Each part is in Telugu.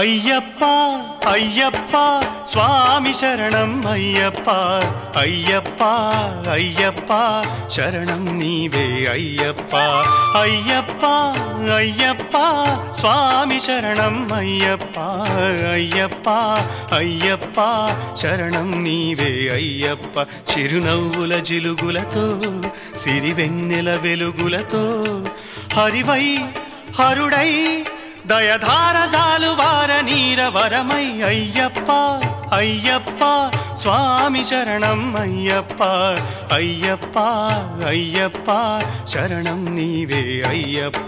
అయ్యప్ప అయ్యప్ప స్వామి శరణం అయ్యప్ప అయ్యప్ప అయ్యప్ప శరణం నీవే అయ్యప్ప అయ్యప్ప అయ్యప్ప స్వామి శరణం అయ్యప్ప అయ్యప్ప అయ్యప్ప శరణం నీవే అయ్యప్ప చిరునవ్వుల జిలుగులతో సిరివెన్నెల వెలుగులతో హరివై హరుడై దయధార జాలువార నీర వరమై అయ్యప్ప అయ్యప్ప స్వామి శరణం అయ్యప్ప అయ్యప్ప అయ్యప్ప శరణం నీవే అయ్యప్ప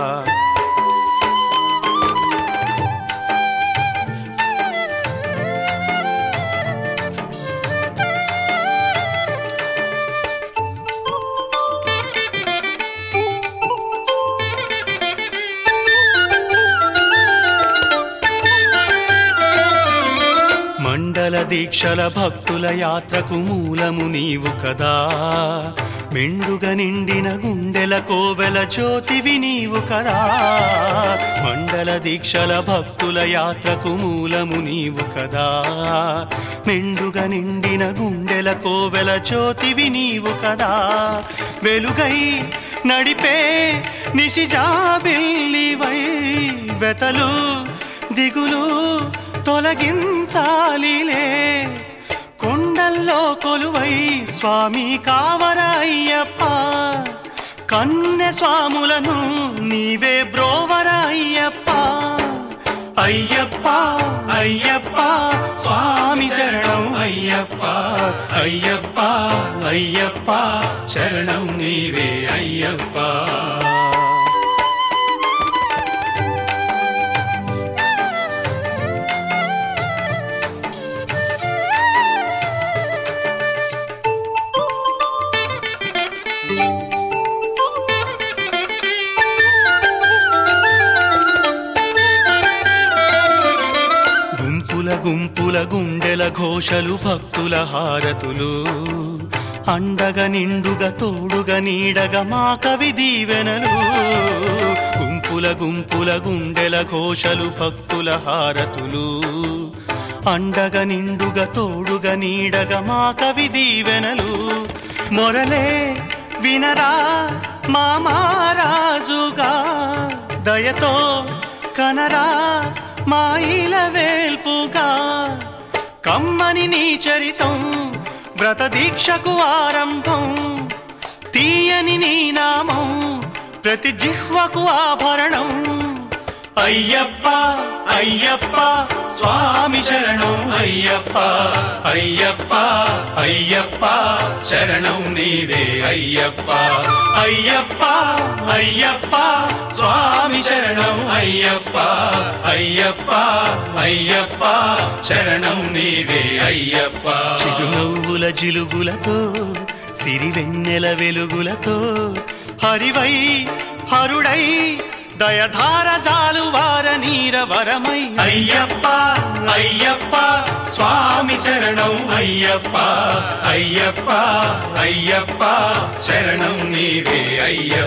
మండల దీక్షల భక్తుల యాత్రకు మూలము నీవు కదా మెండుగా నిండిన గుండెల కోవెల జ్యోతివి నీవు కదా మండల దీక్షల భక్తుల యాత్రకు మూలము నీవు కదా మెండుగా నిండిన గుండెల కోవెల జ్యోతివి నీవు కదా వెలుగై నడిపే నిశిజాబిల్లివై వెతలు దిగులు తొలగించాలిలే కొండల్లో కొలువై స్వామి కావర అయ్యప్ప కన్నె స్వాములను నీవే బ్రోవర అయ్యప్ప అయ్యప్ప అయ్యప్ప స్వామి శరణం అయ్యప్ప అయ్యప్ప అయ్యప్ప శరణం నీవే అయ్యప్ప గుంపుల గుంపుల గుండెల ఘోషలు భక్తుల హారతులు అండగా నిండుగా తోడుగా నీడగా మా కవి దీవెనలు గుంపుల గుంపుల గుండెల ఘోషలు భక్తుల హారతులు అండగా నిండుగా తోడుగా నీడగా మా కవి దీవెనలు మొరలే వినరా మా మహారాజుగా దయతో కనరా మా ఇల వేల్పుగా కమ్మని నీ చరితం వ్రత దీక్షకు ఆరంభం తీయని నీ నామం ప్రతి జిహ్వకు ఆభరణం అయ్యప్ప అయ్యప్ప స్వామి శరణం అయ్యప్ప అయ్యప్ప అయ్యప్ప శరణం నీవే అయ్యప్ప అయ్యప్ప అయ్యప్ప స్వామి శరణం అయ్యప్ప అయ్యప్ప అయ్యప్ప శరణం నీవే అయ్యప్ప చిరునవ్వుల జిలుగులతో సిరివెన్నెల వెలుగులతో హరివై హరుడై దయధార జాలువార నీర వరమై అయ్యప్ప అయ్యప్ప స్వామి శరణం అయ్యప్ప అయ్యప్ప అయ్యప్ప శరణం నీవే అయ్యప్ప